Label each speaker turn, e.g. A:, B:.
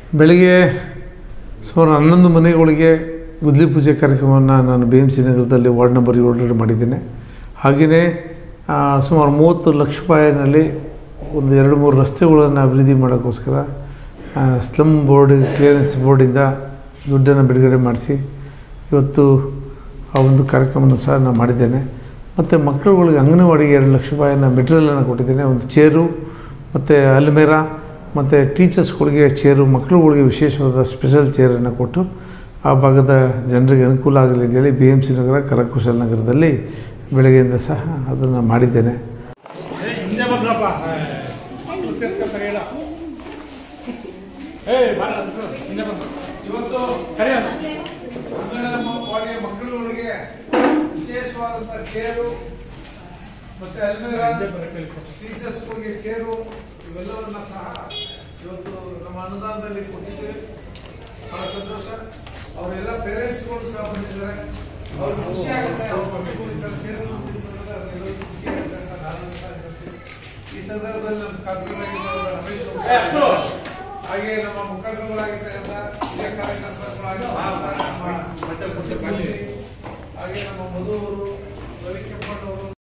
A: ಬೆಳಿಗ್ಗೆ ಸುಮಾರು ಹನ್ನೊಂದು ಮನೆಗಳಿಗೆ ಗುದ್ಲಿ ಪೂಜೆ ಕಾರ್ಯಕ್ರಮವನ್ನು ನಾನು ಬಿ ಎಮ್ ಸಿ ನಗರದಲ್ಲಿ ವಾರ್ಡ್ ನಂಬರ್ ಏಳರಲ್ಲಿ ಮಾಡಿದ್ದೇನೆ ಹಾಗೆಯೇ ಆ, ಸುಮಾರು ಮೂವತ್ತು ಲಕ್ಷ ರೂಪಾಯಿನಲ್ಲಿ ಒಂದು ಎರಡು ಮೂರು ರಸ್ತೆಗಳನ್ನು ಅಭಿವೃದ್ಧಿ ಮಾಡೋಕ್ಕೋಸ್ಕರ ಆ, ಸ್ಲಮ್ ಬೋರ್ಡ್ ಕ್ಲಿಯರೆನ್ಸ್ ಬೋರ್ಡಿಂದ ದುಡ್ಡನ್ನು ಬಿಡುಗಡೆ ಮಾಡಿಸಿ ಇವತ್ತು ಆ ಒಂದು ಕಾರ್ಯಕ್ರಮವನ್ನು ಸಹ ನಾನು ಮಾಡಿದ್ದೇನೆ ಮತ್ತು ಮಕ್ಕಳುಗಳಿಗೆ ಅಂಗನವಾಡಿಗೆ ಎರಡು ಲಕ್ಷ ರೂಪಾಯಿನ ಮೆಟೀರಿಯಲನ್ನು ಕೊಟ್ಟಿದ್ದೇನೆ ಒಂದು ಚೇರು ಮತ್ತು ಅಲ್ಮೇರಾ ಮತ್ತು ಟೀಚರ್ಸ್ಗಳಿಗೆ ಚೇರು ಮಕ್ಕಳುಗಳಿಗೆ ವಿಶೇಷವಾದ ಸ್ಪೆಷಲ್ ಚೇರನ್ನು ಕೊಟ್ಟು ಆ ಭಾಗದ ಜನರಿಗೆ ಅನುಕೂಲ ಆಗಲಿ ಅಂತೇಳಿ ಬಿ ಎಮ್ ಸಿ ನಗರ ಕರಕುಶಲ ನಗರದಲ್ಲಿ ಬೆಳಗ್ಗೆಯಿಂದ ಸಹ ಅದನ್ನು ಮಾಡಿದ್ದೇನೆ
B: ಏ ಹಿಂದೆ ಬಂದ್ರಪ್ಪ ಮಕ್ಕಳು ಸೇರ್ಸ್ಕೊಂಡು ಸರಿಯಲ್ಲ ಏ ಬಾರ ಹಿಂದೆ ಬಂದ್ರು
A: ಇವತ್ತು
B: ಸರಿಯಲ್ಲ
A: ಅಂಗನವಾಡಿಯ ಮಕ್ಕಳುಗಳಿಗೆ ವಿಶೇಷವಾದಂಥ ಚೇರು ಮತ್ತು ಅಲ್ಮೇರಾ ಟೀಚರ್ಸ್ಗಳಿಗೆ ಚೇರು ಇವೆಲ್ಲವನ್ನ ಸಹ ಇವತ್ತು ನಮ್ಮ ಅನುದಾನದಲ್ಲಿ ಕೊಟ್ಟಿದ್ದೇವೆ ಬಹಳ ಸಂತೋಷ ಅವರೆಲ್ಲ ಪೇರೆಂಟ್ಸ್ಗಳು ಸಹ ಬಂದಿದ್ದಾರೆ ಅವ್ರಿಗೆ ಖುಷಿ ಆಗುತ್ತೆ ಅವ್ರ ಮಕ್ಕಳು ಈ ಥರ ಚೇರು ಕೊಟ್ಟಿದ್ದಾರೆ, ಅದೆಲ್ಲರಿಗೂ ಖುಷಿ ಆಗುತ್ತೆ ಅಂತ ನಾನು ಸಹ ಹೇಳ್ತೀನಿ. ಈ ಸಂದರ್ಭದಲ್ಲಿ ನಮ್ಮ ಕಾರ್ಯಕ್ರಮದಲ್ಲಿ ರಮೇಶ್ ಅವರು
B: ಏ, ಅಷ್ಟು.
A: ಹಾಗೆ ನಮ್ಮ ಮುಖಂಡರುಗಳಾಗಿರ್ತಕ್ಕಂಥ ಹಿರಿಯ ಕಾರ್ಯಕರ್ತರುಗಳಾಗಿ ನಮ್ಮ ಹಾಗೆ ನಮ್ಮ ಮಧು ಅವರು ರವಿ ಕೆಮ್ಮಣ್ಣವರು